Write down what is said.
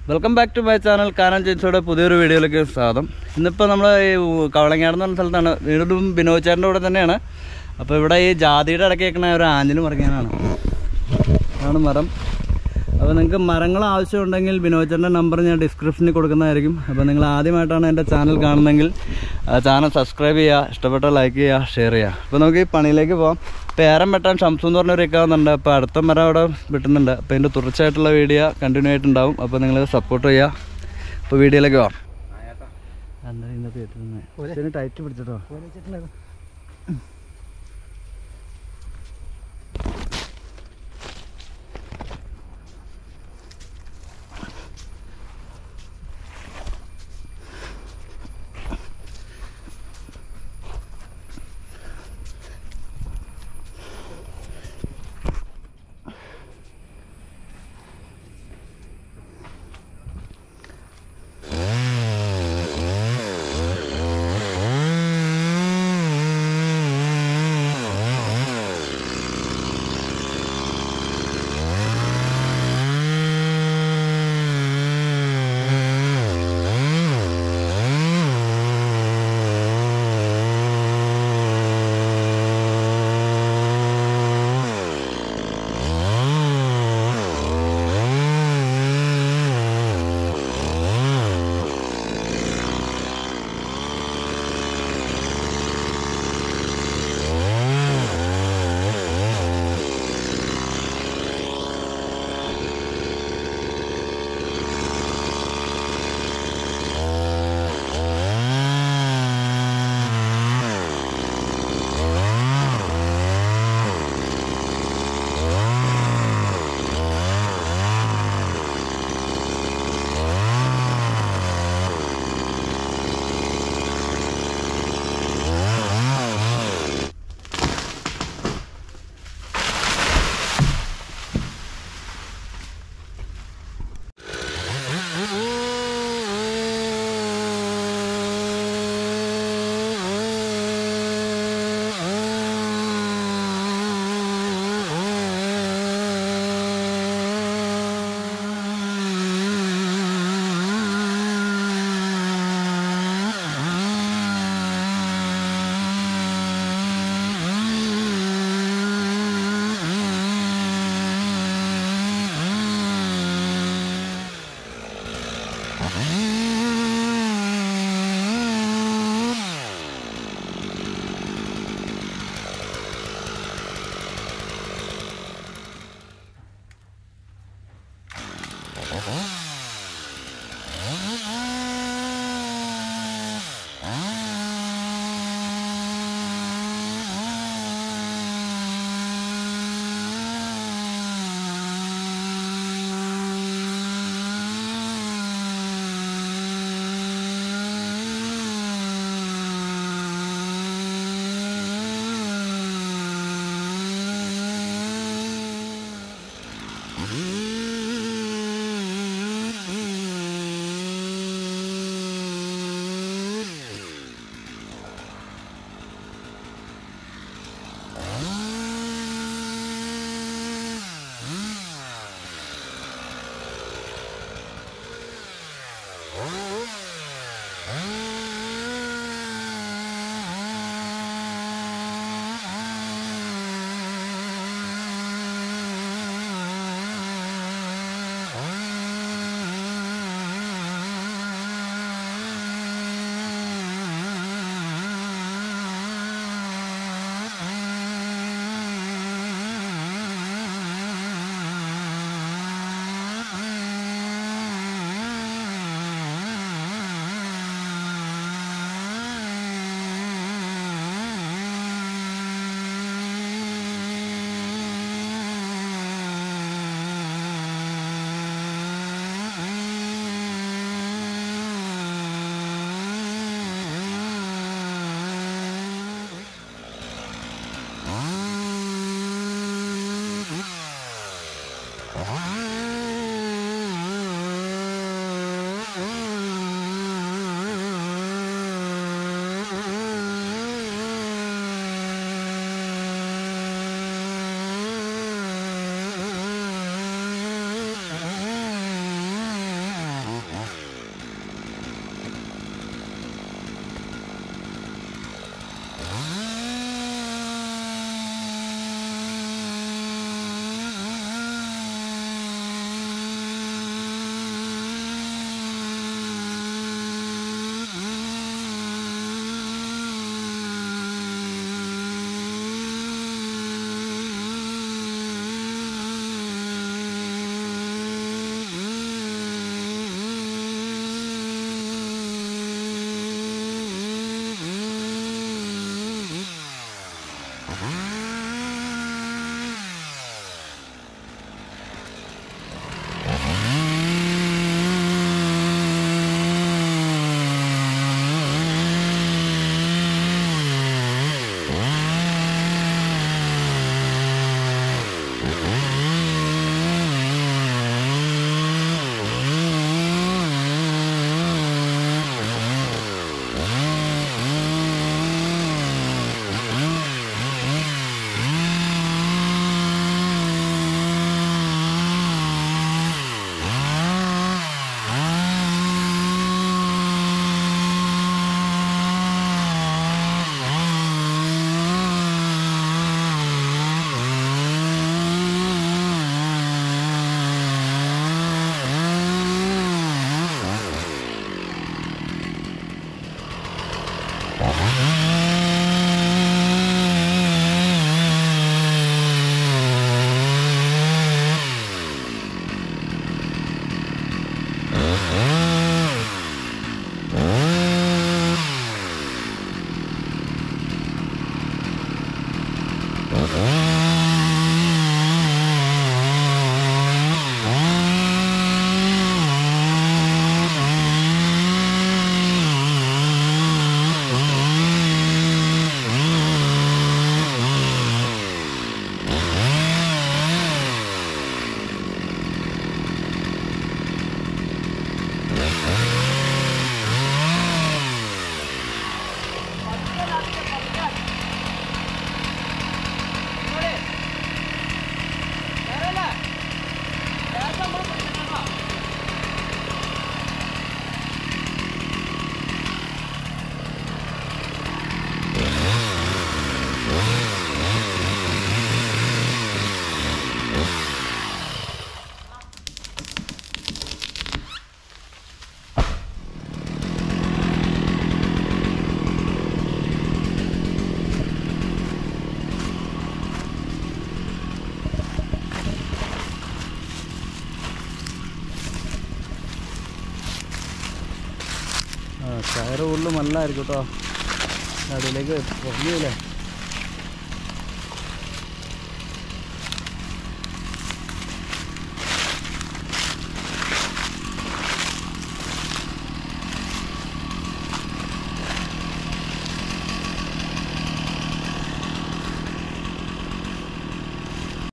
welcome back to my channel കാനൻ ജെയിൻസോടെ പുതിയൊരു വീഡിയോയിലേക്ക് സ്വാഗതം ഇന്നിപ്പോൾ നമ്മൾ ഈ കവളങ്ങാട് എന്ന് പറഞ്ഞ സ്ഥലത്താണ് വീണ്ടും ബിനോദ് ചേട്ടൻ്റെ കൂടെ തന്നെയാണ് അപ്പോൾ ഇവിടെ ഈ ജാതിയുടെ ഇടയ്ക്ക് വെക്കണ ഒരു ആഞ്ഞിലും മറിക്കാനാണ് അതാണ് മരം അപ്പോൾ നിങ്ങൾക്ക് മരങ്ങൾ ആവശ്യമുണ്ടെങ്കിൽ ബിനോദ് ചേട്ടൻ്റെ നമ്പർ ഞാൻ ഡിസ്ക്രിപ്ഷനിൽ കൊടുക്കുന്നതായിരിക്കും അപ്പോൾ നിങ്ങൾ ആദ്യമായിട്ടാണ് എൻ്റെ ചാനൽ കാണുന്നതെങ്കിൽ ചാനൽ സബ്സ്ക്രൈബ് ചെയ്യുക ഇഷ്ടപ്പെട്ടാൽ ലൈക്ക് ചെയ്യുക ഷെയർ ചെയ്യുക അപ്പോൾ നമുക്ക് ഈ പണിയിലേക്ക് പോകാം പേരം വെട്ടാൻ ഷംസു എന്ന് പറഞ്ഞൊരു ഇക്കാവുന്നുണ്ട് അപ്പോൾ അടുത്ത മരം അവിടെ വെട്ടുന്നുണ്ട് അപ്പോൾ ഇതിൻ്റെ തുടർച്ചയായിട്ടുള്ള വീഡിയോ കണ്ടിന്യൂ ആയിട്ടുണ്ടാവും അപ്പോൾ നിങ്ങൾ സപ്പോർട്ട് ചെയ്യുക അപ്പോൾ വീഡിയോയിലേക്ക് പോകാം ടൈറ്റ് പിടിച്ചിട്ടോ ടയർ കൂടുതൽ മല്ലായിരിക്കും കേട്ടോ അടിയിലേക്ക് പൊങ്ങിയില്ലേ